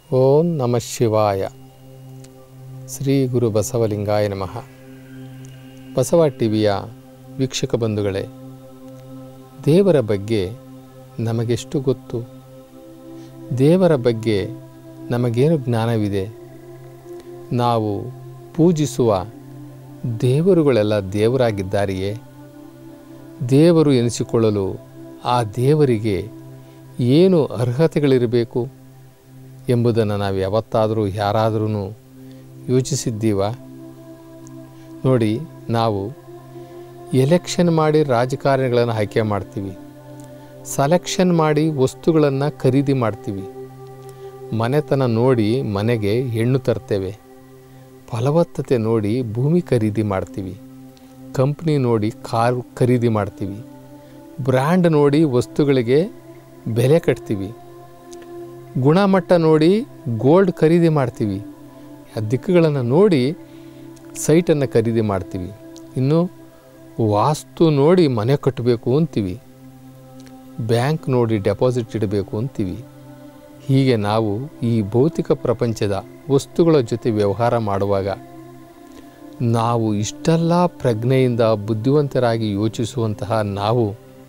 ಓಂ ನಮಃ ಶಿವಾಯ ಶ್ರೀ ಗುರು ಬಸವಲಿಂಗಾಯ ನಮಃ ಬಸವ ಟಿವಿಯ ವೀಕ್ಷಕ ಬಂಧುಗಳೇ ದೇವರ ಬಗ್ಗೆ ನಮಗೆಷ್ಟು ಗೊತ್ತು ದೇವರ ಬಗ್ಗೆ ನಮಗೇನು ಜ್ಞಾನವಿದೆ ನಾವು ಪೂಜಿಸುವ ದೇವರುಗಳೆಲ್ಲ ದೇವರಾಗಿದ್ದಾರೆಯೇ ದೇವರು ಎನಿಸಿಕೊಳ್ಳಲು ಆ ದೇವರಿಗೆ ಏನು ಅರ್ಹತೆಗಳಿರಬೇಕು ಎಂಬುದನ್ನು ನಾವು ಯಾವತ್ತಾದರೂ ಯಾರಾದರೂ ಯೋಚಿಸಿದ್ದೀವ ನೋಡಿ ನಾವು ಎಲೆಕ್ಷನ್ ಮಾಡಿ ರಾಜಕಾರಣಿಗಳನ್ನು ಆಯ್ಕೆ ಮಾಡ್ತೀವಿ ಸೆಲೆಕ್ಷನ್ ಮಾಡಿ ವಸ್ತುಗಳನ್ನು ಖರೀದಿ ಮಾಡ್ತೀವಿ ಮನೆತನ ನೋಡಿ ಮನೆಗೆ ಹೆಣ್ಣು ತರ್ತೇವೆ ಫಲವತ್ತತೆ ನೋಡಿ ಭೂಮಿ ಖರೀದಿ ಮಾಡ್ತೀವಿ ಕಂಪ್ನಿ ನೋಡಿ ಕಾರು ಖರೀದಿ ಮಾಡ್ತೀವಿ ಬ್ರ್ಯಾಂಡ್ ನೋಡಿ ವಸ್ತುಗಳಿಗೆ ಬೆಲೆ ಕಟ್ತೀವಿ ಗುಣಮಟ್ಟ ನೋಡಿ ಗೋಲ್ಡ್ ಖರೀದಿ ಮಾಡ್ತೀವಿ ಆ ದಿಕ್ಕುಗಳನ್ನು ನೋಡಿ ಸೈಟನ್ನು ಖರೀದಿ ಮಾಡ್ತೀವಿ ಇನ್ನು ವಾಸ್ತು ನೋಡಿ ಮನೆ ಕಟ್ಟಬೇಕು ಅಂತೀವಿ ಬ್ಯಾಂಕ್ ನೋಡಿ ಡೆಪಾಸಿಟ್ ಇಡಬೇಕು ಅಂತೀವಿ ಹೀಗೆ ನಾವು ಈ ಭೌತಿಕ ಪ್ರಪಂಚದ ವಸ್ತುಗಳ ಜೊತೆ ವ್ಯವಹಾರ ಮಾಡುವಾಗ ನಾವು ಇಷ್ಟೆಲ್ಲ ಪ್ರಜ್ಞೆಯಿಂದ ಬುದ್ಧಿವಂತರಾಗಿ ಯೋಚಿಸುವಂತಹ ನಾವು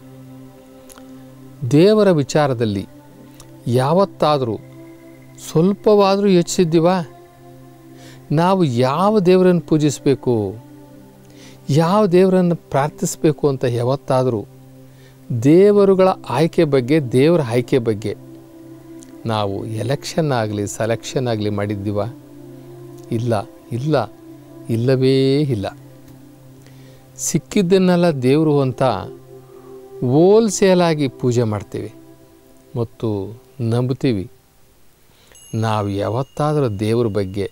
ದೇವರ ವಿಚಾರದಲ್ಲಿ ಯಾವತ್ತಾದರೂ ಸ್ವಲ್ಪವಾದರೂ ಯೋಚಿಸಿದ್ದೀವಾ ನಾವು ಯಾವ ದೇವರನ್ನು ಪೂಜಿಸಬೇಕು ಯಾವ ದೇವರನ್ನು ಪ್ರಾರ್ಥಿಸಬೇಕು ಅಂತ ಯಾವತ್ತಾದರೂ ದೇವರುಗಳ ಆಯ್ಕೆ ಬಗ್ಗೆ ದೇವರ ಆಯ್ಕೆ ಬಗ್ಗೆ ನಾವು ಎಲೆಕ್ಷನ್ ಆಗಲಿ ಸೆಲೆಕ್ಷನ್ ಆಗಲಿ ಮಾಡಿದ್ದೀವ ಇಲ್ಲ ಇಲ್ಲ ಇಲ್ಲವೇ ಇಲ್ಲ ಸಿಕ್ಕಿದ್ದನ್ನೆಲ್ಲ ದೇವರು ಅಂತ ಹೋಲ್ಸೇಲಾಗಿ ಪೂಜೆ ಮಾಡ್ತೀವಿ ಮತ್ತು ನಂಬ್ತೀವಿ ನಾವು ಯಾವತ್ತಾದರೂ ದೇವರ ಬಗ್ಗೆ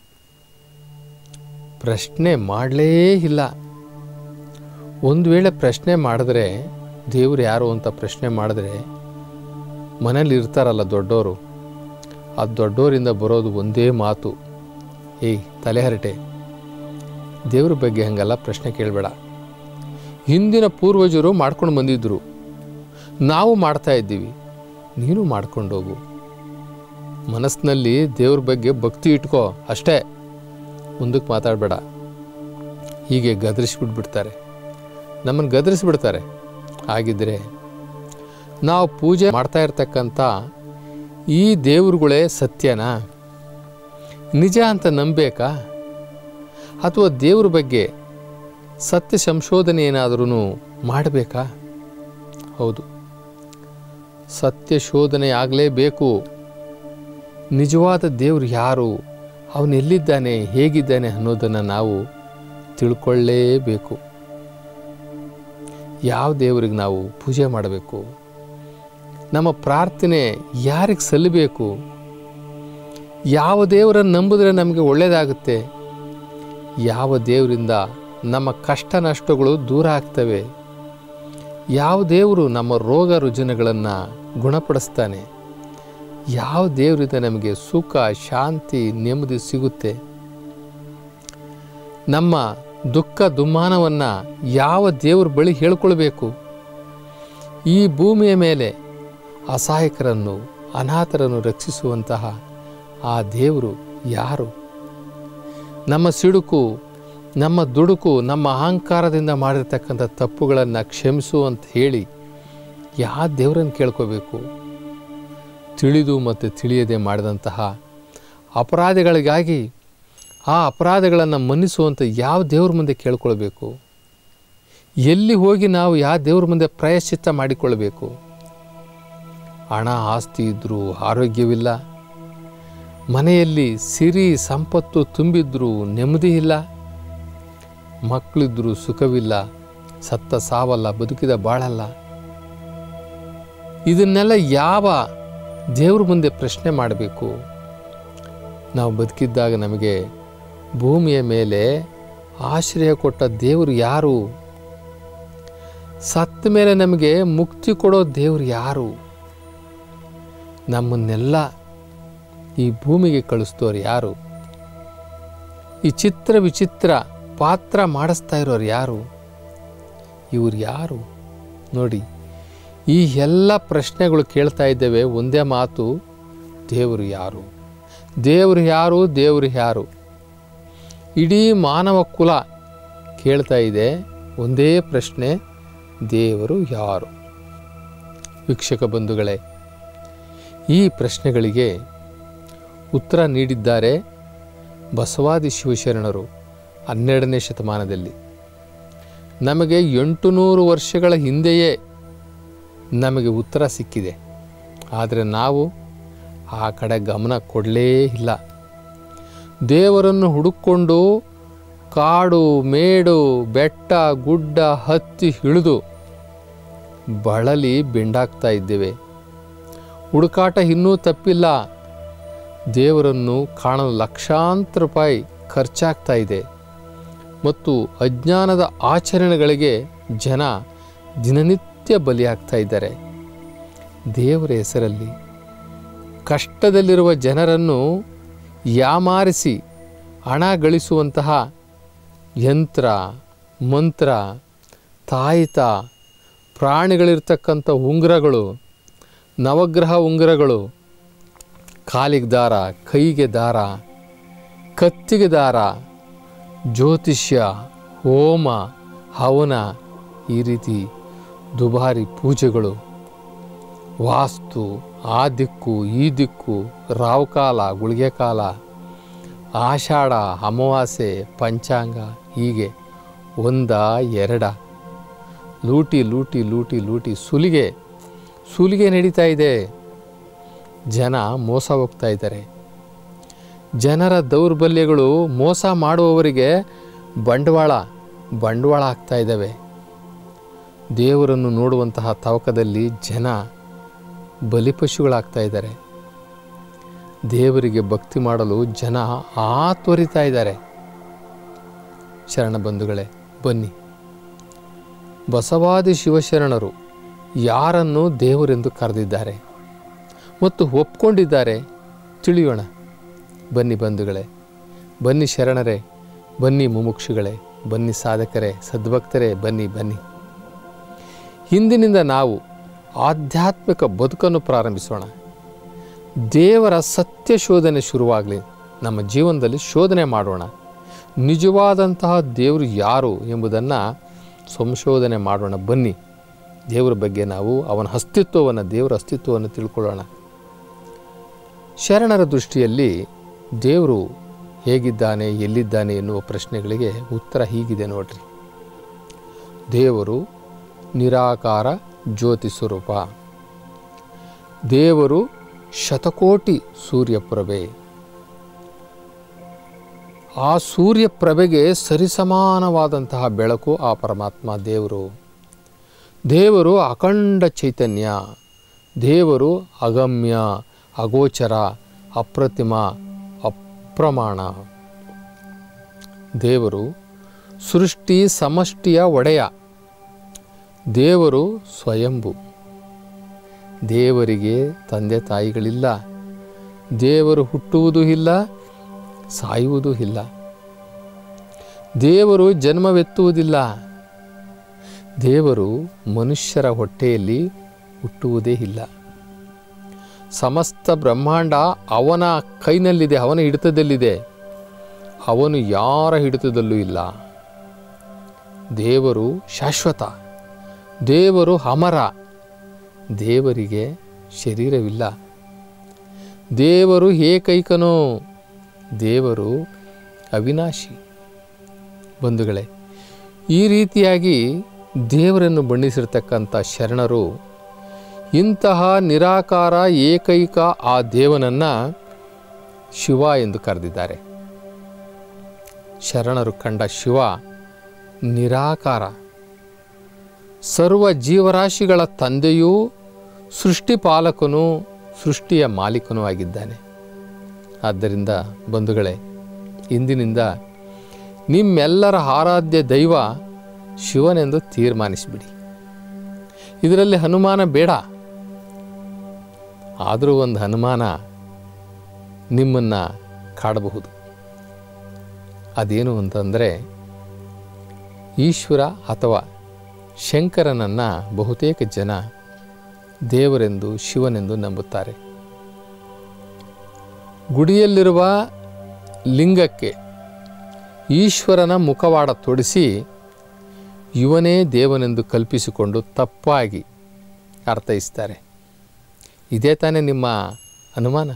ಪ್ರಶ್ನೆ ಮಾಡಲೇ ಇಲ್ಲ ಒಂದು ವೇಳೆ ಪ್ರಶ್ನೆ ಮಾಡಿದ್ರೆ ದೇವ್ರು ಯಾರು ಅಂತ ಪ್ರಶ್ನೆ ಮಾಡಿದ್ರೆ ಮನೇಲಿ ಇರ್ತಾರಲ್ಲ ದೊಡ್ಡವರು ಆ ದೊಡ್ಡವರಿಂದ ಬರೋದು ಒಂದೇ ಮಾತು ಏಯ್ ತಲೆಹರಟೆ ದೇವ್ರ ಬಗ್ಗೆ ಹಂಗಲ್ಲ ಪ್ರಶ್ನೆ ಕೇಳಬೇಡ ಹಿಂದಿನ ಪೂರ್ವಜರು ಮಾಡ್ಕೊಂಡು ಬಂದಿದ್ದರು ನಾವು ಮಾಡ್ತಾ ಇದ್ದೀವಿ ನೀನು ಮಾಡ್ಕೊಂಡು ಹೋಗು ಮನಸ್ಸಿನಲ್ಲಿ ದೇವ್ರ ಬಗ್ಗೆ ಭಕ್ತಿ ಇಟ್ಕೋ ಅಷ್ಟೇ ಮುಂದಕ್ಕೆ ಮಾತಾಡಬೇಡ ಹೀಗೆ ಗದರಿಸ್ಬಿಟ್ಬಿಡ್ತಾರೆ ನಮ್ಮನ್ನು ಗದರಿಸ್ಬಿಡ್ತಾರೆ ಹಾಗಿದ್ರೆ ನಾವು ಪೂಜೆ ಮಾಡ್ತಾ ಇರ್ತಕ್ಕಂಥ ಈ ದೇವ್ರುಗಳೇ ಸತ್ಯನಾ ನಿಜ ಅಂತ ನಂಬೇಕಾ ಅಥವಾ ದೇವ್ರ ಬಗ್ಗೆ ಸತ್ಯ ಸಂಶೋಧನೆ ಏನಾದರೂ ಮಾಡಬೇಕಾ ಹೌದು ಸತ್ಯ ಶೋಧನೆ ಆಗಲೇಬೇಕು ನಿಜವಾದ ದೇವರು ಯಾರು ಅವನು ಎಲ್ಲಿದ್ದಾನೆ ಹೇಗಿದ್ದಾನೆ ಅನ್ನೋದನ್ನು ನಾವು ತಿಳ್ಕೊಳ್ಳೇಬೇಕು ಯಾವ ದೇವರಿಗೆ ನಾವು ಪೂಜೆ ಮಾಡಬೇಕು ನಮ್ಮ ಪ್ರಾರ್ಥನೆ ಯಾರಿಗೆ ಸಲ್ಲಬೇಕು ಯಾವ ದೇವರನ್ನು ನಂಬಿದ್ರೆ ನಮಗೆ ಒಳ್ಳೆಯದಾಗುತ್ತೆ ಯಾವ ದೇವರಿಂದ ನಮ್ಮ ಕಷ್ಟ ನಷ್ಟಗಳು ದೂರ ಆಗ್ತವೆ ಯಾವ ದೇವರು ನಮ್ಮ ರೋಗ ರುಜಿನಗಳನ್ನು ಗುಣಪಡಿಸ್ತಾನೆ ಯಾವ ದೇವರಿಂದ ನಮಗೆ ಸುಖ ಶಾಂತಿ ನೆಮ್ಮದಿ ಸಿಗುತ್ತೆ ನಮ್ಮ ದುಃಖ ದುಮ್ಮಾನವನ್ನು ಯಾವ ದೇವ್ರ ಬಳಿ ಹೇಳ್ಕೊಳ್ಬೇಕು ಈ ಭೂಮಿಯ ಮೇಲೆ ಅಸಹಾಯಕರನ್ನು ಅನಾಥರನ್ನು ರಕ್ಷಿಸುವಂತಹ ಆ ದೇವರು ಯಾರು ನಮ್ಮ ಸಿಡುಕು ನಮ್ಮ ದುಡುಕು ನಮ್ಮ ಅಹಂಕಾರದಿಂದ ಮಾಡಿರ್ತಕ್ಕಂಥ ತಪ್ಪುಗಳನ್ನು ಕ್ಷಮಿಸು ಅಂತ ಹೇಳಿ ಯಾವ ದೇವರನ್ನು ಕೇಳ್ಕೋಬೇಕು ತಿಳಿದು ಮತ್ತು ತಿಳಿಯದೆ ಮಾಡಿದಂತಹ ಅಪರಾಧಿಗಳಿಗಾಗಿ ಆ ಅಪರಾಧಗಳನ್ನು ಮನ್ನಿಸುವಂಥ ಯಾವ ದೇವ್ರ ಮುಂದೆ ಕೇಳ್ಕೊಳ್ಬೇಕು ಎಲ್ಲಿ ಹೋಗಿ ನಾವು ಯಾವ ದೇವ್ರ ಮುಂದೆ ಪ್ರಾಯಶ್ಚಿತ್ತ ಮಾಡಿಕೊಳ್ಬೇಕು ಹಣ ಆಸ್ತಿ ಇದ್ದರೂ ಆರೋಗ್ಯವಿಲ್ಲ ಮನೆಯಲ್ಲಿ ಸಿರಿ ಸಂಪತ್ತು ತುಂಬಿದ್ರೂ ನೆಮ್ಮದಿ ಇಲ್ಲ ಮಕ್ಕಳಿದ್ರೂ ಸುಖವಿಲ್ಲ ಸತ್ತ ಸಾವಲ್ಲ ಬದುಕಿದ ಬಾಳಲ್ಲ ಇದನ್ನೆಲ್ಲ ಯಾವ ದೇವ್ರ ಮುಂದೆ ಪ್ರಶ್ನೆ ಮಾಡಬೇಕು ನಾವು ಬದುಕಿದ್ದಾಗ ನಮಗೆ ಭೂಮಿಯ ಮೇಲೆ ಆಶ್ರಯ ಕೊಟ್ಟ ದೇವರು ಯಾರು ಸತ್ತ ಮೇಲೆ ನಮಗೆ ಮುಕ್ತಿ ಕೊಡೋ ದೇವರು ಯಾರು ನಮ್ಮನ್ನೆಲ್ಲ ಈ ಭೂಮಿಗೆ ಕಳಿಸ್ತೋರು ಯಾರು ಈ ಚಿತ್ರ ವಿಚಿತ್ರ ಪಾತ್ರ ಮಾಡಿಸ್ತಾ ಇರೋರು ಯಾರು ಇವ್ರು ಯಾರು ನೋಡಿ ಈ ಎಲ್ಲ ಪ್ರಶ್ನೆಗಳು ಕೇಳ್ತಾ ಇದ್ದೇವೆ ಒಂದೇ ಮಾತು ದೇವರು ಯಾರು ದೇವರು ಯಾರು ದೇವರು ಯಾರು ಇಡೀ ಮಾನವ ಕುಲ ಕೇಳ್ತಾ ಇದೆ ಒಂದೇ ಪ್ರಶ್ನೆ ದೇವರು ಯಾರು ವೀಕ್ಷಕ ಬಂಧುಗಳೇ ಈ ಪ್ರಶ್ನೆಗಳಿಗೆ ಉತ್ತರ ನೀಡಿದ್ದಾರೆ ಬಸವಾದಿ ಶಿವಶರಣರು ಹನ್ನೆರಡನೇ ಶತಮಾನದಲ್ಲಿ ನಮಗೆ ಎಂಟು ನೂರು ವರ್ಷಗಳ ಹಿಂದೆಯೇ ನಮಗೆ ಉತ್ತರ ಸಿಕ್ಕಿದೆ ಆದರೆ ನಾವು ಆ ಕಡೆ ಗಮನ ಕೊಡಲೇ ಇಲ್ಲ ದೇವರನ್ನು ಹುಡುಕೊಂಡು ಕಾಡು ಮೇಡು ಬೆಟ್ಟ ಗುಡ್ಡ ಹತ್ತಿ ಇಳಿದು ಬಳಲಿ ಬೆಂಡಾಗ್ತಾ ಇದ್ದೇವೆ ಹುಡುಕಾಟ ಇನ್ನೂ ತಪ್ಪಿಲ್ಲ ದೇವರನ್ನು ಕಾಣಲು ಲಕ್ಷಾಂತರ ರೂಪಾಯಿ ಖರ್ಚಾಗ್ತಾ ಇದೆ ಮತ್ತು ಅಜ್ಞಾನದ ಆಚರಣೆಗಳಿಗೆ ಜನ ದಿನನಿತ್ಯ ಬಲಿಯಾಗ್ತಾ ಇದ್ದಾರೆ ದೇವರ ಹೆಸರಲ್ಲಿ ಕಷ್ಟದಲ್ಲಿರುವ ಜನರನ್ನು ಯಾಮಾರಿಸಿ ಹಣ ಗಳಿಸುವಂತಹ ಯಂತ್ರ ಮಂತ್ರ ತಾಯಿತ ಪ್ರಾಣಿಗಳಿರ್ತಕ್ಕಂಥ ಉಂಗುರಗಳು ನವಗ್ರಹ ಉಂಗುರಗಳು ಕಾಲಿಗೆ ದಾರ ಕೈಗೆ ದಾರ ಕತ್ತಿಗೆ ದಾರ ಜ್ಯೋತಿಷ್ಯ ಹೋಮ ಹವನ ಈ ರೀತಿ ದುಬಾರಿ ಪೂಜೆಗಳು ವಾಸ್ತು ಆ ದಿಕ್ಕು ಈ ದಿಕ್ಕು ರಾವುಕಾಲ ಗುಳಿಗೆ ಕಾಲ ಆಷಾಢ ಅಮಾವಾಸ್ಯೆ ಪಂಚಾಂಗ ಹೀಗೆ ಒಂದ ಎರಡ ಲೂಟಿ ಲೂಟಿ ಲೂಟಿ ಲೂಟಿ ಸುಲಿಗೆ ಸುಲಿಗೆ ನಡೀತಾ ಇದೆ ಜನ ಮೋಸ ಹೋಗ್ತಾ ಇದ್ದಾರೆ ಜನರ ದೌರ್ಬಲ್ಯಗಳು ಮೋಸ ಮಾಡುವವರಿಗೆ ಬಂಡವಾಳ ಬಂಡವಾಳ ಆಗ್ತಾ ಇದ್ದಾವೆ ದೇವರನ್ನು ನೋಡುವಂತಹ ತವಕದಲ್ಲಿ ಜನ ಬಲಿಪಶುಗಳಾಗ್ತಾ ಇದ್ದಾರೆ ದೇವರಿಗೆ ಭಕ್ತಿ ಮಾಡಲು ಜನ ಆತ್ವರಿತಾ ಇದ್ದಾರೆ ಶರಣ ಬಂಧುಗಳೇ ಬನ್ನಿ ಬಸವಾದಿ ಶಿವಶರಣರು ಯಾರನ್ನು ದೇವರೆಂದು ಕರೆದಿದ್ದಾರೆ ಮತ್ತು ಒಪ್ಕೊಂಡಿದ್ದಾರೆ ತಿಳಿಯೋಣ ಬನ್ನಿ ಬಂಧುಗಳೇ ಬನ್ನಿ ಶರಣರೇ ಬನ್ನಿ ಮುಮುಕ್ಷುಗಳೇ ಬನ್ನಿ ಸಾಧಕರೇ ಸದ್ಭಕ್ತರೇ ಬನ್ನಿ ಬನ್ನಿ ಹಿಂದಿನಿಂದ ನಾವು ಆಧ್ಯಾತ್ಮಿಕ ಬದುಕನ್ನು ಪ್ರಾರಂಭಿಸೋಣ ದೇವರ ಸತ್ಯ ಶೋಧನೆ ಶುರುವಾಗಲಿ ನಮ್ಮ ಜೀವನದಲ್ಲಿ ಶೋಧನೆ ಮಾಡೋಣ ನಿಜವಾದಂತಹ ದೇವರು ಯಾರು ಎಂಬುದನ್ನು ಸಂಶೋಧನೆ ಮಾಡೋಣ ಬನ್ನಿ ದೇವರ ಬಗ್ಗೆ ನಾವು ಅವನ ಅಸ್ತಿತ್ವವನ್ನು ದೇವರ ಅಸ್ತಿತ್ವವನ್ನು ತಿಳ್ಕೊಳ್ಳೋಣ ಶರಣರ ದೃಷ್ಟಿಯಲ್ಲಿ ದೇವರು ಹೇಗಿದ್ದಾನೆ ಎಲ್ಲಿದ್ದಾನೆ ಎನ್ನುವ ಪ್ರಶ್ನೆಗಳಿಗೆ ಉತ್ತರ ಹೀಗಿದೆ ನೋಡ್ರಿ ದೇವರು ನಿರಾಕಾರ ಜ್ಯೋತಿ ಸ್ವರೂಪ ದೇವರು ಶತಕೋಟಿ ಸೂರ್ಯಪ್ರಭೆ ಆ ಸೂರ್ಯಪ್ರಭೆಗೆ ಸರಿಸಮಾನವಾದಂತಹ ಬೆಳಕು ಆ ಪರಮಾತ್ಮ ದೇವರು ದೇವರು ಅಖಂಡ ಚೈತನ್ಯ ದೇವರು ಅಗಮ್ಯ ಅಗೋಚರ ಅಪ್ರತಿಮ ಅಪ್ರಮಾಣ ದೇವರು ಸೃಷ್ಟಿ ಸಮಷ್ಟಿಯ ಒಡೆಯ ದೇವರು ಸ್ವಯಂಭು ದೇವರಿಗೆ ತಂದೆ ತಾಯಿಗಳಿಲ್ಲ ದೇವರು ಹುಟ್ಟುವುದೂ ಇಲ್ಲ ಸಾಯುವುದೂ ಇಲ್ಲ ದೇವರು ಜನ್ಮವೆತ್ತುವುದಿಲ್ಲ ದೇವರು ಮನುಷ್ಯರ ಹೊಟ್ಟೆಯಲ್ಲಿ ಹುಟ್ಟುವುದೇ ಇಲ್ಲ ಸಮಸ್ತ ಬ್ರಹ್ಮಾಂಡ ಅವನ ಕೈನಲ್ಲಿದೆ ಅವನ ಹಿಡಿತದಲ್ಲಿದೆ ಅವನು ಯಾರ ಹಿಡಿತದಲ್ಲೂ ಇಲ್ಲ ದೇವರು ಶಾಶ್ವತ ದೇವರು ಅಮರ ದೇವರಿಗೆ ಶರೀರವಿಲ್ಲ ದೇವರು ಏಕೈಕನು ದೇವರು ಅವಿನಾಶಿ ಬಂಧುಗಳೇ ಈ ರೀತಿಯಾಗಿ ದೇವರನ್ನು ಬಣ್ಣಿಸಿರ್ತಕ್ಕಂಥ ಶರಣರು ಇಂತಹ ನಿರಾಕಾರ ಏಕೈಕ ಆ ದೇವನನ್ನು ಶಿವ ಎಂದು ಕರೆದಿದ್ದಾರೆ ಶರಣರು ಕಂಡ ಶಿವ ನಿರಾಕಾರ ಸರ್ವ ಜೀವರಾಶಿಗಳ ತಂದೆಯೂ ಸೃಷ್ಟಿಪಾಲಕನು ಸೃಷ್ಟಿಯ ಮಾಲೀಕನೂ ಆಗಿದ್ದಾನೆ ಆದ್ದರಿಂದ ಬಂಧುಗಳೇ ಇಂದಿನಿಂದ ನಿಮ್ಮೆಲ್ಲರ ಆರಾಧ್ಯ ದೈವ ಶಿವನೆಂದು ತೀರ್ಮಾನಿಸಿಬಿಡಿ ಇದರಲ್ಲಿ ಹನುಮಾನ ಬೇಡ ಆದರೂ ಒಂದು ಹನುಮಾನ ನಿಮ್ಮನ್ನು ಕಾಡಬಹುದು ಅದೇನು ಅಂತಂದರೆ ಈಶ್ವರ ಅಥವಾ ಶಂಕರನನ್ನು ಬಹುತೇಕ ಜನ ದೇವರೆಂದು ಶಿವನೆಂದು ನಂಬುತ್ತಾರೆ ಗುಡಿಯಲ್ಲಿರುವ ಲಿಂಗಕ್ಕೆ ಈಶ್ವರನ ಮುಖವಾಡ ತೊಡಿಸಿ ಇವನೇ ದೇವನೆಂದು ಕಲ್ಪಿಸಿಕೊಂಡು ತಪ್ಪಾಗಿ ಅರ್ಥೈಸ್ತಾರೆ ಇದೇ ತಾನೇ ನಿಮ್ಮ ಅನುಮಾನ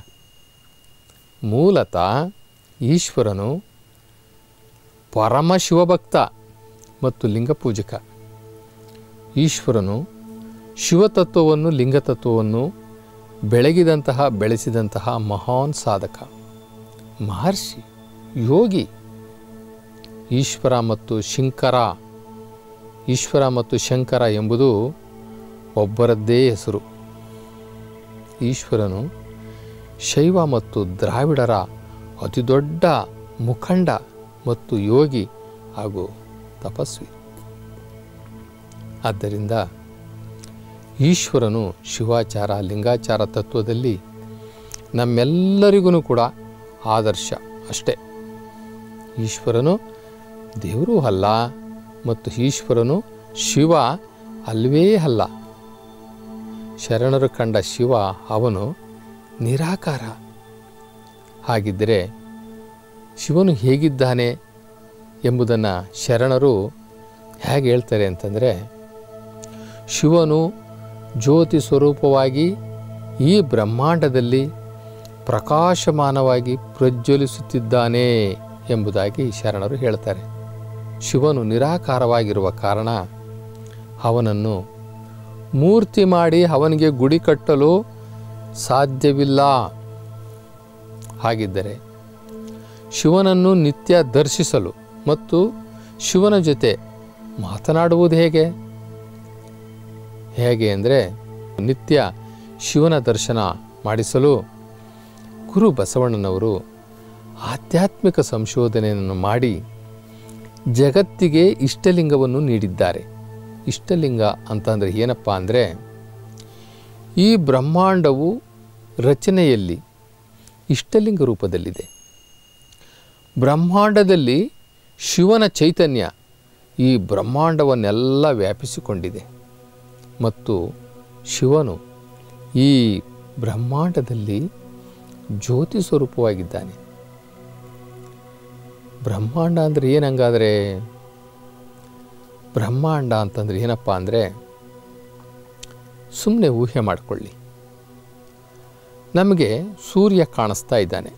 ಮೂಲತಃ ಈಶ್ವರನು ಪರಮ ಶಿವಭಕ್ತ ಮತ್ತು ಲಿಂಗಪೂಜಕ ಈಶ್ವರನು ಶಿವತತ್ವವನ್ನು ಲಿಂಗತತ್ವವನ್ನು ಬೆಳಗಿದಂತಹ ಬೆಳೆಸಿದಂತಹ ಮಹಾನ್ ಸಾಧಕ ಮಹರ್ಷಿ ಯೋಗಿ ಈಶ್ವರ ಮತ್ತು ಶಂಕರ ಈಶ್ವರ ಮತ್ತು ಶಂಕರ ಎಂಬುದು ಒಬ್ಬರದ್ದೇ ಹೆಸರು ಈಶ್ವರನು ಶೈವ ಮತ್ತು ದ್ರಾವಿಡರ ಅತಿದೊಡ್ಡ ಮುಖಂಡ ಮತ್ತು ಯೋಗಿ ಹಾಗೂ ತಪಸ್ವಿ ಆದ್ದರಿಂದ ಈಶ್ವರನು ಶಿವಾಚಾರ ಲಿಂಗಾಚಾರ ತತ್ವದಲ್ಲಿ ನಮ್ಮೆಲ್ಲರಿಗೂ ಕೂಡ ಆದರ್ಶ ಅಷ್ಟೇ ಈಶ್ವರನು ದೇವರೂ ಅಲ್ಲ ಮತ್ತು ಈಶ್ವರನು ಶಿವ ಅಲ್ವೇ ಅಲ್ಲ ಶರಣರು ಕಂಡ ಶಿವ ಅವನು ನಿರಾಕಾರ ಹಾಗಿದ್ದರೆ ಶಿವನು ಹೇಗಿದ್ದಾನೆ ಎಂಬುದನ್ನು ಶರಣರು ಹೇಗೆ ಹೇಳ್ತಾರೆ ಅಂತಂದರೆ ಶಿವನು ಜ್ಯೋತಿ ಸ್ವರೂಪವಾಗಿ ಈ ಬ್ರಹ್ಮಾಂಡದಲ್ಲಿ ಪ್ರಕಾಶಮಾನವಾಗಿ ಪ್ರಜ್ವಲಿಸುತ್ತಿದ್ದಾನೆ ಎಂಬುದಾಗಿ ಶರಣರು ಹೇಳ್ತಾರೆ ಶಿವನು ನಿರಾಕಾರವಾಗಿರುವ ಕಾರಣ ಅವನನ್ನು ಮೂರ್ತಿ ಮಾಡಿ ಅವನಿಗೆ ಗುಡಿ ಕಟ್ಟಲು ಸಾಧ್ಯವಿಲ್ಲ ಹಾಗಿದ್ದರೆ ಶಿವನನ್ನು ನಿತ್ಯ ದರ್ಶಿಸಲು ಮತ್ತು ಶಿವನ ಜೊತೆ ಮಾತನಾಡುವುದು ಹೇಗೆ ಹೇಗೆ ಅಂದರೆ ನಿತ್ಯ ಶಿವನ ದರ್ಶನ ಮಾಡಿಸಲು ಗುರು ಬಸವಣ್ಣನವರು ಆಧ್ಯಾತ್ಮಿಕ ಸಂಶೋಧನೆಯನ್ನು ಮಾಡಿ ಜಗತ್ತಿಗೆ ಇಷ್ಟಲಿಂಗವನ್ನು ನೀಡಿದ್ದಾರೆ ಇಷ್ಟಲಿಂಗ ಅಂತಂದರೆ ಏನಪ್ಪ ಅಂದರೆ ಈ ಬ್ರಹ್ಮಾಂಡವು ರಚನೆಯಲ್ಲಿ ಇಷ್ಟಲಿಂಗ ರೂಪದಲ್ಲಿದೆ ಬ್ರಹ್ಮಾಂಡದಲ್ಲಿ ಶಿವನ ಚೈತನ್ಯ ಈ ಬ್ರಹ್ಮಾಂಡವನ್ನೆಲ್ಲ ವ್ಯಾಪಿಸಿಕೊಂಡಿದೆ ಮತ್ತು ಶಿವನು ಈ ಬ್ರಹ್ಮಾಂಡದಲ್ಲಿ ಜ್ಯೋತಿ ಸ್ವರೂಪವಾಗಿದ್ದಾನೆ ಬ್ರಹ್ಮಾಂಡ ಅಂದರೆ ಏನಂಗಾದರೆ ಬ್ರಹ್ಮಾಂಡ ಅಂತಂದರೆ ಏನಪ್ಪ ಅಂದರೆ ಸುಮ್ಮನೆ ಊಹೆ ಮಾಡಿಕೊಳ್ಳಿ ನಮಗೆ ಸೂರ್ಯ ಕಾಣಿಸ್ತಾ ಇದ್ದಾನೆ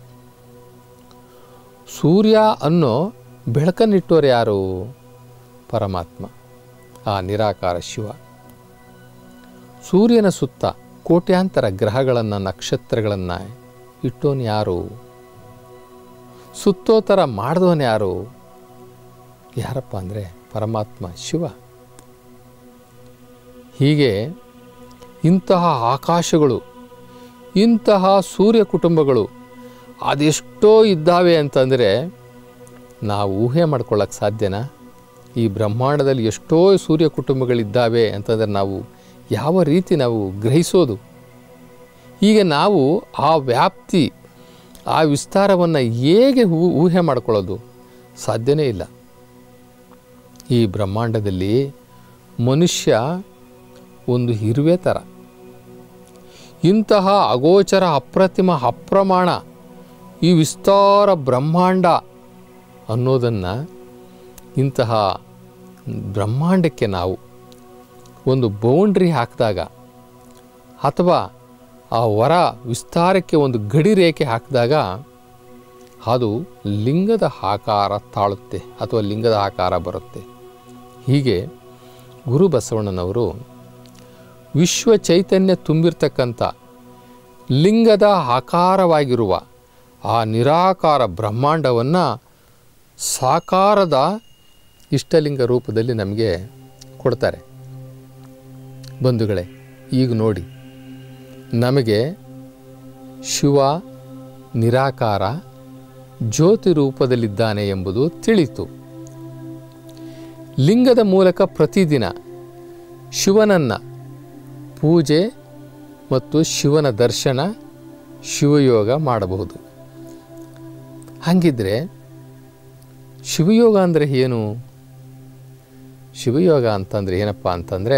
ಸೂರ್ಯ ಅನ್ನೋ ಬೆಳಕನ್ನಿಟ್ಟೋರು ಯಾರು ಪರಮಾತ್ಮ ಆ ನಿರಾಕಾರ ಶಿವ ಸೂರ್ಯನ ಸುತ್ತ ಕೋಟ್ಯಾಂತರ ಗ್ರಹಗಳನ್ನು ನಕ್ಷತ್ರಗಳನ್ನು ಇಟ್ಟೋನು ಯಾರು ಸುತ್ತೋ ಥರ ಮಾಡಿದವನು ಯಾರು ಯಾರಪ್ಪ ಅಂದರೆ ಪರಮಾತ್ಮ ಶಿವ ಹೀಗೆ ಇಂತಹ ಆಕಾಶಗಳು ಇಂತಹ ಸೂರ್ಯ ಕುಟುಂಬಗಳು ಅದೆಷ್ಟೋ ಇದ್ದಾವೆ ಅಂತಂದರೆ ನಾವು ಊಹೆ ಮಾಡ್ಕೊಳ್ಳೋಕ್ಕೆ ಸಾಧ್ಯನಾ ಈ ಬ್ರಹ್ಮಾಂಡದಲ್ಲಿ ಎಷ್ಟೋ ಸೂರ್ಯ ಕುಟುಂಬಗಳಿದ್ದಾವೆ ಅಂತಂದರೆ ನಾವು ಯಾವ ರೀತಿ ನಾವು ಗ್ರಹಿಸೋದು ಈಗ ನಾವು ಆ ವ್ಯಾಪ್ತಿ ಆ ವಿಸ್ತಾರವನ್ನು ಹೇಗೆ ಊ- ಊಹೆ ಮಾಡ್ಕೊಳ್ಳೋದು ಸಾಧ್ಯನೇ ಇಲ್ಲ ಈ ಬ್ರಹ್ಮಾಂಡದಲ್ಲಿ ಮನುಷ್ಯ ಒಂದು ಇರುವೆ ಥರ ಇಂತಹ ಅಗೋಚರ ಅಪ್ರತಿಮ ಅಪ್ರಮಾಣ ಈ ವಿಸ್ತಾರ ಬ್ರಹ್ಮಾಂಡ ಅನ್ನೋದನ್ನು ಇಂತಹ ಬ್ರಹ್ಮಾಂಡಕ್ಕೆ ನಾವು ಒಂದು ಬೌಂಡ್ರಿ ಹಾಕಿದಾಗ ಅಥವಾ ಆ ವರ ವಿಸ್ತಾರಕ್ಕೆ ಒಂದು ಗಡಿ ರೇಖೆ ಹಾಕಿದಾಗ ಅದು ಲಿಂಗದ ಆಕಾರ ತಾಳುತ್ತೆ ಅಥವಾ ಲಿಂಗದ ಆಕಾರ ಬರುತ್ತೆ ಹೀಗೆ ಗುರು ಬಸವಣ್ಣನವರು ವಿಶ್ವ ಚೈತನ್ಯ ತುಂಬಿರ್ತಕ್ಕಂಥ ಲಿಂಗದ ಆಕಾರವಾಗಿರುವ ಆ ನಿರಾಕಾರ ಬ್ರಹ್ಮಾಂಡವನ್ನು ಸಾಕಾರದ ಇಷ್ಟಲಿಂಗ ರೂಪದಲ್ಲಿ ನಮಗೆ ಕೊಡ್ತಾರೆ ಬಂಧುಗಳೇ ಈಗ ನೋಡಿ ನಮಗೆ ಶಿವ ನಿರಾಕಾರ ಜ್ಯೋತಿ ರೂಪದಲ್ಲಿದ್ದಾನೆ ಎಂಬುದು ತಿಳಿತು ಲಿಂಗದ ಮೂಲಕ ಪ್ರತಿದಿನ ಶಿವನನ್ನು ಪೂಜೆ ಮತ್ತು ಶಿವನ ದರ್ಶನ ಶಿವಯೋಗ ಮಾಡಬಹುದು ಹಾಗಿದ್ರೆ ಶಿವಯೋಗ ಅಂದರೆ ಏನು ಶಿವಯೋಗ ಅಂತಂದರೆ ಏನಪ್ಪ ಅಂತಂದರೆ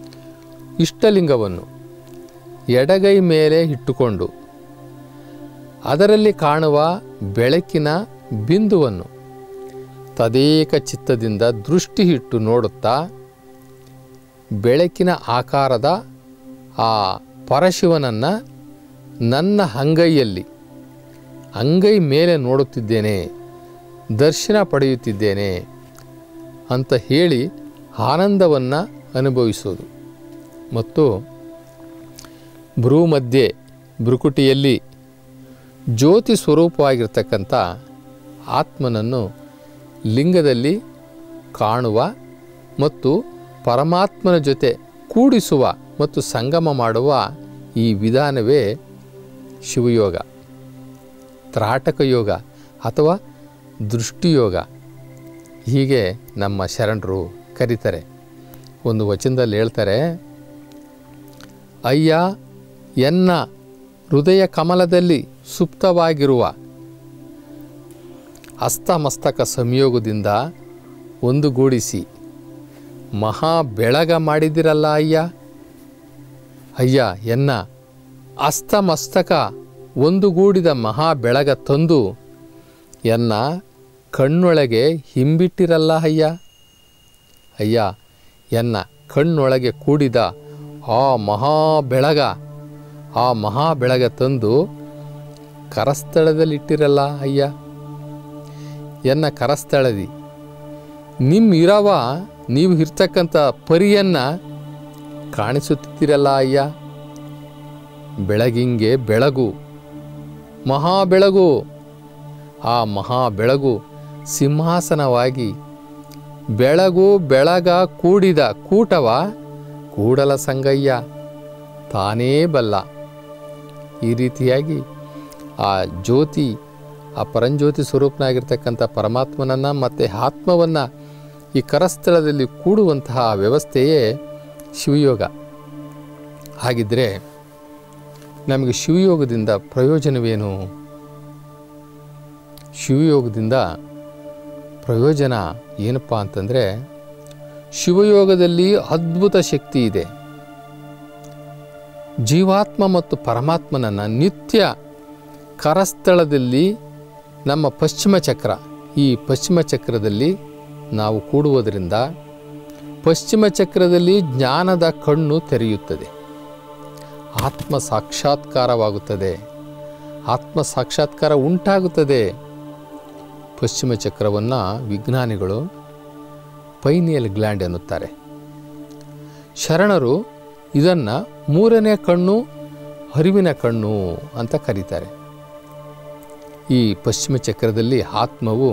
ಇಷ್ಟಲಿಂಗವನ್ನು ಎಡಗೈ ಮೇಲೆ ಇಟ್ಟುಕೊಂಡು ಅದರಲ್ಲಿ ಕಾಣುವ ಬೆಳಕಿನ ಬಿಂದುವನ್ನು ತದೇಕ ಚಿತ್ತದಿಂದ ದೃಷ್ಟಿ ಇಟ್ಟು ನೋಡುತ್ತಾ ಬೆಳಕಿನ ಆಕಾರದ ಆ ಪರಶಿವನನ್ನು ನನ್ನ ಅಂಗೈಯಲ್ಲಿ ಅಂಗೈ ಮೇಲೆ ನೋಡುತ್ತಿದ್ದೇನೆ ದರ್ಶನ ಪಡೆಯುತ್ತಿದ್ದೇನೆ ಅಂತ ಹೇಳಿ ಆನಂದವನ್ನು ಅನುಭವಿಸೋದು ಮತ್ತು ಭ್ರೂ ಮಧ್ಯೆ ಭ್ರುಕುಟಿಯಲ್ಲಿ ಜ್ಯೋತಿ ಸ್ವರೂಪವಾಗಿರ್ತಕ್ಕಂಥ ಆತ್ಮನನ್ನು ಲಿಂಗದಲ್ಲಿ ಕಾಣುವ ಮತ್ತು ಪರಮಾತ್ಮನ ಜೊತೆ ಕೂಡಿಸುವ ಮತ್ತು ಸಂಗಮ ಮಾಡುವ ಈ ವಿಧಾನವೇ ಶಿವಯೋಗ ತ್ರಾಟಕ ಯೋಗ ಅಥವಾ ದೃಷ್ಟಿಯೋಗ ಹೀಗೆ ನಮ್ಮ ಶರಣರು ಕರೀತಾರೆ ಒಂದು ವಚನದಲ್ಲಿ ಹೇಳ್ತಾರೆ ಅಯ್ಯ ಎನ್ನ ಹೃದಯ ಕಮಲದಲ್ಲಿ ಸುಪ್ತವಾಗಿರುವ ಹಸ್ತಮಸ್ತಕ ಸಂಯೋಗದಿಂದ ಒಂದುಗೂಡಿಸಿ ಮಹಾ ಬೆಳಗ ಮಾಡಿದಿರಲ್ಲ ಅಯ್ಯ ಅಯ್ಯ ಎನ್ನ ಅಸ್ತಮಸ್ತಕ ಒಂದುಗೂಡಿದ ಮಹಾ ಬೆಳಗ ತಂದು ಎನ್ನ ಕಣ್ಣೊಳಗೆ ಹಿಂಬಿಟ್ಟಿರಲ್ಲ ಅಯ್ಯ ಅಯ್ಯ ಎನ್ನ ಕಣ್ಣೊಳಗೆ ಕೂಡಿದ ಆ ಮಹಾ ಬೆಳಗ ಆ ಮಹಾ ಬೆಳಗ ತಂದು ಕರಸ್ಥಳದಲ್ಲಿಟ್ಟಿರಲ್ಲ ಅಯ್ಯ ಎನ್ನ ಕರಸ್ಥಳದಿ ನಿಮ್ಮ ಇರವ ನೀವು ಇರ್ತಕ್ಕಂಥ ಪರಿಯನ್ನು ಕಾಣಿಸುತ್ತಿರಲ್ಲ ಅಯ್ಯ ಬೆಳಗಿಂಗೆ ಬೆಳಗು ಮಹಾ ಬೆಳಗು ಆ ಮಹಾ ಬೆಳಗು ಸಿಂಹಾಸನವಾಗಿ ಬೆಳಗು ಬೆಳಗ ಕೂಡಿದ ಕೂಟವ ಕೂಡಲ ಸಂಗಯ್ಯ ತಾನೇ ಬಲ್ಲ ಈ ರೀತಿಯಾಗಿ ಆ ಜ್ಯೋತಿ ಆ ಪರಂಜ್ಯೋತಿ ಸ್ವರೂಪನಾಗಿರ್ತಕ್ಕಂಥ ಪರಮಾತ್ಮನನ್ನು ಮತ್ತು ಆತ್ಮವನ್ನು ಈ ಕರಸ್ಥಳದಲ್ಲಿ ಕೂಡುವಂತಹ ವ್ಯವಸ್ಥೆಯೇ ಶಿವಯೋಗ ಹಾಗಿದ್ದರೆ ನಮಗೆ ಶಿವಯೋಗದಿಂದ ಪ್ರಯೋಜನವೇನು ಶಿವಯೋಗದಿಂದ ಪ್ರಯೋಜನ ಏನಪ್ಪ ಅಂತಂದರೆ ಶಿವಯೋಗದಲ್ಲಿ ಅದ್ಭುತ ಶಕ್ತಿ ಇದೆ ಜೀವಾತ್ಮ ಮತ್ತು ಪರಮಾತ್ಮನನ್ನು ನಿತ್ಯ ಕರಸ್ಥಳದಲ್ಲಿ ನಮ್ಮ ಪಶ್ಚಿಮ ಚಕ್ರ ಈ ಪಶ್ಚಿಮ ಚಕ್ರದಲ್ಲಿ ನಾವು ಕೂಡುವುದರಿಂದ ಪಶ್ಚಿಮ ಚಕ್ರದಲ್ಲಿ ಜ್ಞಾನದ ಕಣ್ಣು ತೆರೆಯುತ್ತದೆ ಆತ್ಮ ಸಾಕ್ಷಾತ್ಕಾರವಾಗುತ್ತದೆ ಆತ್ಮ ಸಾಕ್ಷಾತ್ಕಾರ ಉಂಟಾಗುತ್ತದೆ ಪಶ್ಚಿಮ ಚಕ್ರವನ್ನು ವಿಜ್ಞಾನಿಗಳು ಪೈನಿಯಲ್ ಗ್ಲ್ಯಾಂಡ್ ಎನ್ನುತ್ತಾರೆ ಶರಣರು ಇದನ್ನು ಮೂರನೇ ಕಣ್ಣು ಅರಿವಿನ ಕಣ್ಣು ಅಂತ ಕರೀತಾರೆ ಈ ಪಶ್ಚಿಮ ಚಕ್ರದಲ್ಲಿ ಆತ್ಮವು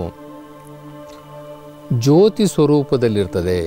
ಜ್ಯೋತಿ ಸ್ವರೂಪದಲ್ಲಿರ್ತದೆ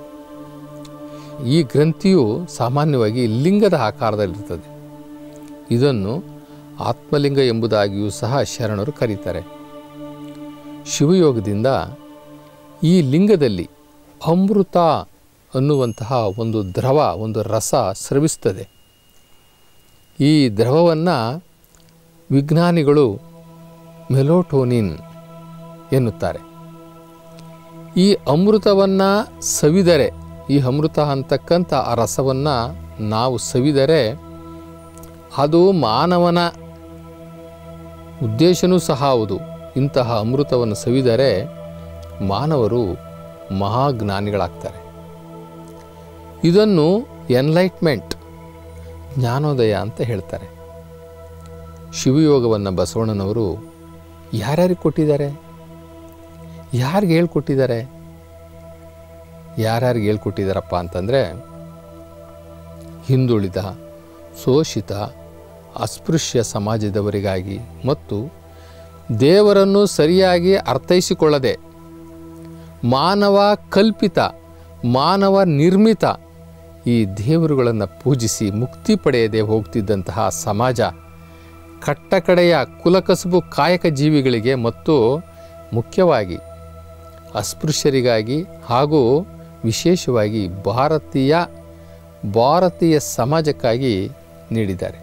ಈ ಗ್ರಂಥಿಯು ಸಾಮಾನ್ಯವಾಗಿ ಲಿಂಗದ ಆಕಾರದಲ್ಲಿರ್ತದೆ ಇದನ್ನು ಆತ್ಮಲಿಂಗ ಎಂಬುದಾಗಿಯೂ ಸಹ ಶರಣರು ಕರೀತಾರೆ ಶಿವಯೋಗದಿಂದ ಈ ಲಿಂಗದಲ್ಲಿ ಅಮೃತ ಅನ್ನುವಂತಹ ಒಂದು ದ್ರವ ಒಂದು ರಸ ಸ್ರವಿಸ್ತದೆ ಈ ದ್ರವವನ್ನು ವಿಜ್ಞಾನಿಗಳು ಮೆಲೋಟೋನಿನ್ ಎನ್ನುತ್ತಾರೆ ಈ ಅಮೃತವನ್ನು ಸವಿದರೆ ಈ ಅಮೃತ ಅಂತಕ್ಕಂಥ ಆ ರಸವನ್ನು ನಾವು ಸವಿದರೆ ಅದು ಮಾನವನ ಉದ್ದೇಶನೂ ಸಹ ಹೌದು ಇಂತಹ ಅಮೃತವನ್ನು ಸವಿದರೆ ಮಾನವರು ಮಹಾಜ್ಞಾನಿಗಳಾಗ್ತಾರೆ ಇದನ್ನು ಎನ್ಲೈಟ್ಮೆಂಟ್ ಜ್ಞಾನೋದಯ ಅಂತ ಹೇಳ್ತಾರೆ ಶಿವಯೋಗವನ್ನು ಬಸವಣ್ಣನವರು ಯಾರ್ಯಾರಿಗೆ ಕೊಟ್ಟಿದ್ದಾರೆ ಯಾರಿಗೆ ಹೇಳ್ಕೊಟ್ಟಿದ್ದಾರೆ ಯಾರ್ಯಾರಿಗೆ ಹೇಳ್ಕೊಟ್ಟಿದ್ದಾರಪ್ಪ ಅಂತಂದರೆ ಹಿಂದುಳಿದ ಶೋಷಿತ ಅಸ್ಪೃಶ್ಯ ಸಮಾಜದವರಿಗಾಗಿ ಮತ್ತು ದೇವರನ್ನು ಸರಿಯಾಗಿ ಅರ್ಥೈಸಿಕೊಳ್ಳದೆ ಮಾನವ ಕಲ್ಪಿತ ಮಾನವ ನಿರ್ಮಿತ ಈ ದೇವರುಗಳನ್ನು ಪೂಜಿಸಿ ಮುಕ್ತಿ ಪಡೆಯದೆ ಹೋಗ್ತಿದ್ದಂತಹ ಸಮಾಜ ಕಟ್ಟಕಡೆಯ ಕುಲಕಸುಬು ಕಾಯಕ ಜೀವಿಗಳಿಗೆ ಮತ್ತು ಮುಖ್ಯವಾಗಿ ಅಸ್ಪೃಶ್ಯರಿಗಾಗಿ ಹಾಗೂ ವಿಶೇಷವಾಗಿ ಭಾರತೀಯ ಭಾರತೀಯ ಸಮಾಜಕ್ಕಾಗಿ ನೀಡಿದ್ದಾರೆ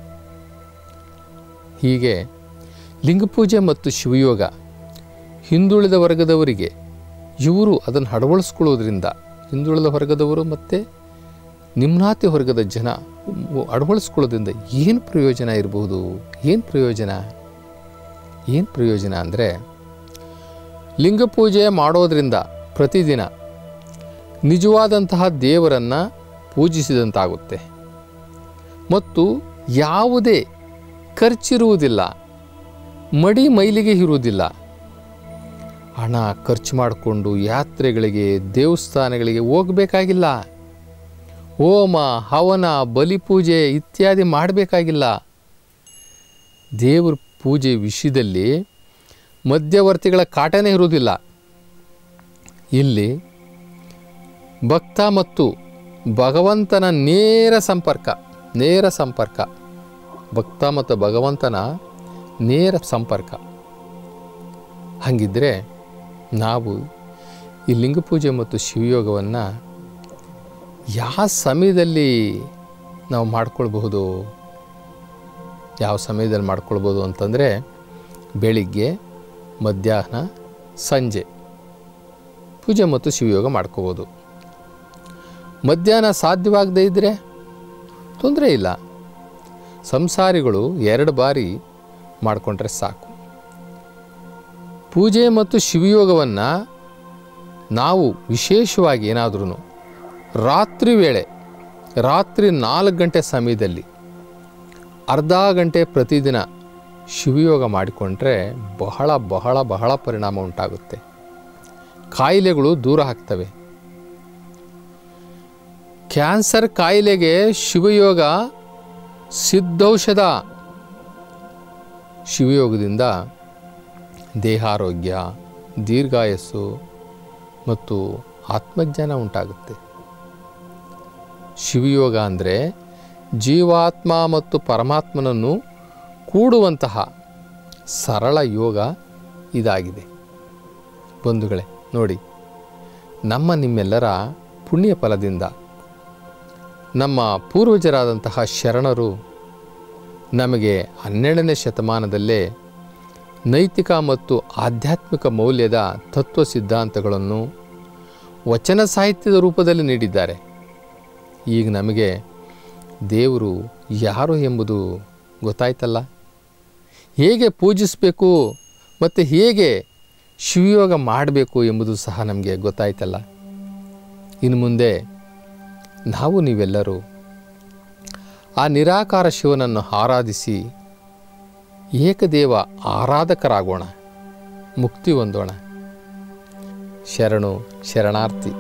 ಹೀಗೆ ಲಿಂಗಪೂಜೆ ಮತ್ತು ಶಿವಯೋಗ ಹಿಂದುಳಿದ ವರ್ಗದವರಿಗೆ ಇವರು ಅದನ್ನು ಅಳವಡಿಸ್ಕೊಳ್ಳೋದ್ರಿಂದ ಹಿಂದುಳಿದ ವರ್ಗದವರು ಮತ್ತು ನಿಮ್ನಾತಿ ವರ್ಗದ ಜನ ಅಳವಡಿಸ್ಕೊಳ್ಳೋದ್ರಿಂದ ಏನು ಪ್ರಯೋಜನ ಇರ್ಬೋದು ಏನು ಪ್ರಯೋಜನ ಏನು ಪ್ರಯೋಜನ ಅಂದರೆ ಲಿಂಗ ಪೂಜೆ ಮಾಡೋದರಿಂದ ಪ್ರತಿದಿನ ನಿಜವಾದಂತಹ ದೇವರನ್ನು ಪೂಜಿಸಿದಂತಾಗುತ್ತೆ ಮತ್ತು ಯಾವುದೇ ಖರ್ಚಿರುವುದಿಲ್ಲ ಮಡಿ ಮೈಲಿಗೆ ಇರುವುದಿಲ್ಲ ಹಣ ಖರ್ಚು ಮಾಡಿಕೊಂಡು ಯಾತ್ರೆಗಳಿಗೆ ದೇವಸ್ಥಾನಗಳಿಗೆ ಹೋಗಬೇಕಾಗಿಲ್ಲ ಹೋಮ ಹವನ ಬಲಿಪೂಜೆ ಇತ್ಯಾದಿ ಮಾಡಬೇಕಾಗಿಲ್ಲ ದೇವ್ರ ಪೂಜೆ ವಿಷಯದಲ್ಲಿ ಮಧ್ಯವರ್ತಿಗಳ ಕಾಟನೇ ಇರುವುದಿಲ್ಲ ಇಲ್ಲಿ ಭಕ್ತ ಮತ್ತು ಭಗವಂತನ ನೇರ ಸಂಪರ್ಕ ನೇರ ಸಂಪರ್ಕ ಭಕ್ತ ಮತ್ತು ಭಗವಂತನ ನೇರ ಸಂಪರ್ಕ ಹಾಗಿದ್ದರೆ ನಾವು ಈ ಲಿಂಗ ಪೂಜೆ ಮತ್ತು ಶಿವಯೋಗವನ್ನು ಯಾವ ಸಮಯದಲ್ಲಿ ನಾವು ಮಾಡ್ಕೊಳ್ಬಹುದು ಯಾವ ಸಮಯದಲ್ಲಿ ಮಾಡ್ಕೊಳ್ಬೋದು ಅಂತಂದರೆ ಬೆಳಿಗ್ಗೆ ಮಧ್ಯಾಹ್ನ ಸಂಜೆ ಪೂಜೆ ಮತ್ತು ಶಿವಯೋಗ ಮಾಡ್ಕೋಬೋದು ಮಧ್ಯಾಹ್ನ ಸಾಧ್ಯವಾಗದೇ ಇದ್ದರೆ ತೊಂದರೆ ಇಲ್ಲ ಸಂಸಾರಿಗಳು ಎರಡು ಬಾರಿ ಮಾಡಿಕೊಂಡ್ರೆ ಸಾಕು ಪೂಜೆ ಮತ್ತು ಶಿವಯೋಗವನ್ನು ನಾವು ವಿಶೇಷವಾಗಿ ಏನಾದ್ರೂ ರಾತ್ರಿ ವೇಳೆ ರಾತ್ರಿ ನಾಲ್ಕು ಗಂಟೆ ಸಮಯದಲ್ಲಿ ಅರ್ಧ ಗಂಟೆ ಪ್ರತಿದಿನ ಶಿವಯೋಗ ಮಾಡಿಕೊಂಡ್ರೆ ಬಹಳ ಬಹಳ ಬಹಳ ಪರಿಣಾಮ ಉಂಟಾಗುತ್ತೆ ಕಾಯಿಲೆಗಳು ದೂರ ಆಗ್ತವೆ ಕ್ಯಾನ್ಸರ್ ಕಾಯಿಲೆಗೆ ಶಿವಯೋಗ ಸಿದ್ಧೌಷಧ ಶಿವಯೋಗದಿಂದ ದೇಹಾರೋಗ್ಯ ದೀರ್ಘಾಯಸ್ಸು ಮತ್ತು ಆತ್ಮಜ್ಞಾನ ಉಂಟಾಗುತ್ತೆ ಶಿವಯೋಗ ಅಂದರೆ ಜೀವಾತ್ಮ ಮತ್ತು ಪರಮಾತ್ಮನನ್ನು ಕೂಡುವಂತಹ ಸರಳ ಯೋಗ ಇದಾಗಿದೆ ಬಂಧುಗಳೇ ನೋಡಿ ನಮ್ಮ ನಿಮ್ಮೆಲ್ಲರ ಪುಣ್ಯ ಫಲದಿಂದ ನಮ್ಮ ಪೂರ್ವಜರಾದಂತಹ ಶರಣರು ನಮಗೆ ಹನ್ನೆರಡನೇ ಶತಮಾನದಲ್ಲೇ ನೈತಿಕ ಮತ್ತು ಆಧ್ಯಾತ್ಮಿಕ ಮೌಲ್ಯದ ತತ್ವ ಸಿದ್ಧಾಂತಗಳನ್ನು ವಚನ ಸಾಹಿತ್ಯದ ರೂಪದಲ್ಲಿ ನೀಡಿದ್ದಾರೆ ಈಗ ನಮಗೆ ದೇವರು ಯಾರು ಎಂಬುದು ಗೊತ್ತಾಯ್ತಲ್ಲ ಹೇಗೆ ಪೂಜಿಸಬೇಕು ಮತ್ತು ಹೇಗೆ ಶಿವಯೋಗ ಮಾಡಬೇಕು ಎಂಬುದು ಸಹ ನಮಗೆ ಗೊತ್ತಾಯ್ತಲ್ಲ ಇನ್ನು ಮುಂದೆ ನಾವು ನೀವೆಲ್ಲರೂ ಆ ನಿರಾಕಾರ ಶಿವನನ್ನು ಆರಾಧಿಸಿ ಏಕದೇವ ಆರಾಧಕರಾಗೋಣ ಮುಕ್ತಿ ಹೊಂದೋಣ ಶರಣು ಶರಣಾರ್ಥಿ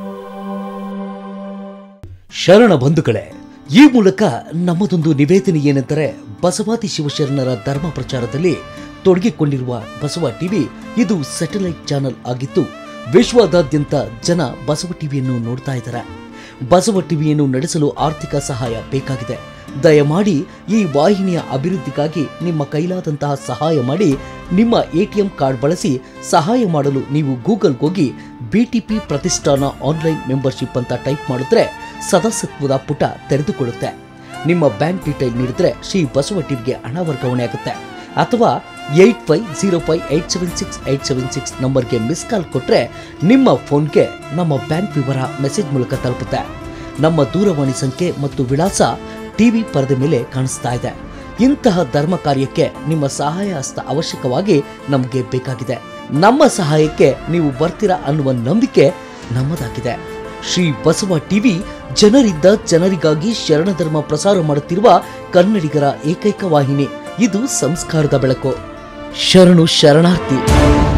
ಶರಣ ಬಂಧುಗಳೇ ಈ ಮೂಲಕ ನಮ್ಮದೊಂದು ನಿವೇದನೆ ಏನೆಂದರೆ ಬಸವಾದಿ ಶಿವಶರಣರ ಧರ್ಮ ಪ್ರಚಾರದಲ್ಲಿ ತೊಡಗಿಕೊಂಡಿರುವ ಬಸವ ಟಿವಿ ಇದು ಸ್ಯಾಟಲೈಟ್ ಚಾನೆಲ್ ಆಗಿದ್ದು ವಿಶ್ವದಾದ್ಯಂತ ಜನ ಬಸವ ಟಿವಿಯನ್ನು ನೋಡ್ತಾ ಇದ್ದಾರೆ ಬಸವ ಟಿವಿಯನ್ನು ನಡೆಸಲು ಆರ್ಥಿಕ ಸಹಾಯ ಬೇಕಾಗಿದೆ ದಯಮಾಡಿ ಈ ವಾಹಿನಿಯ ಅಭಿವೃದ್ಧಿಗಾಗಿ ನಿಮ್ಮ ಕೈಲಾದಂತಹ ಸಹಾಯ ಮಾಡಿ ನಿಮ್ಮ ಎಟಿಎಂ ಕಾರ್ಡ್ ಬಳಸಿ ಸಹಾಯ ಮಾಡಲು ನೀವು ಗೂಗಲ್ಗೆ ಹೋಗಿ ಬಿಟಿಪಿ ಪ್ರತಿಷ್ಠಾನ ಆನ್ಲೈನ್ ಮೆಂಬರ್ಶಿಪ್ ಅಂತ ಟೈಪ್ ಮಾಡಿದ್ರೆ ಸದಸ್ಯತ್ವದ ಪುಟ ತೆರೆದುಕೊಳ್ಳುತ್ತೆ ನಿಮ್ಮ ಬ್ಯಾಂಕ್ ಡೀಟೇಲ್ ನೀಡಿದ್ರೆ ಶ್ರೀ ಬಸವ ಟಿವಿಗೆ ಹಣ ವರ್ಗಾವಣೆ ಆಗುತ್ತೆ ಅಥವಾ eight five zero five eight seven six eight seven six ನಂಬರ್ಗೆ ಮಿಸ್ ಕಾಲ್ ಕೊಟ್ಟರೆ ನಿಮ್ಮ ಫೋನ್ಗೆ ನಮ್ಮ ಬ್ಯಾಂಕ್ ವಿವರ ಮೆಸೇಜ್ ಮೂಲಕ ತಲುಪುತ್ತೆ ನಮ್ಮ ದೂರವಾಣಿ ಸಂಖ್ಯೆ ಮತ್ತು ವಿಳಾಸ ಟಿವಿ ಪರದೆ ಮೇಲೆ ಕಾಣಿಸ್ತಾ ಇದೆ ಇಂತಹ ಧರ್ಮ ಕಾರ್ಯಕ್ಕೆ ನಿಮ್ಮ ಸಹಾಯ ಹಸ್ತ ಅವಶ್ಯಕವಾಗಿ ನಮಗೆ ಬೇಕಾಗಿದೆ ನಮ್ಮ ಸಹಾಯಕ್ಕೆ ನೀವು ಬರ್ತೀರಾ ಅನ್ನುವ ನಂಬಿಕೆ ನಮ್ಮದಾಗಿದೆ ಶ್ರೀ ಬಸವ ಟಿವಿ ಜನರಿಂದ ಜನರಿಗಾಗಿ ಶರಣ ಧರ್ಮ ಪ್ರಸಾರ ಮಾಡುತ್ತಿರುವ ಕನ್ನಡಿಗರ ಏಕೈಕ ವಾಹಿನಿ ಇದು ಸಂಸ್ಕಾರದ ಬೆಳಕು ಶರಣು ಶರಣಾರ್ಥಿ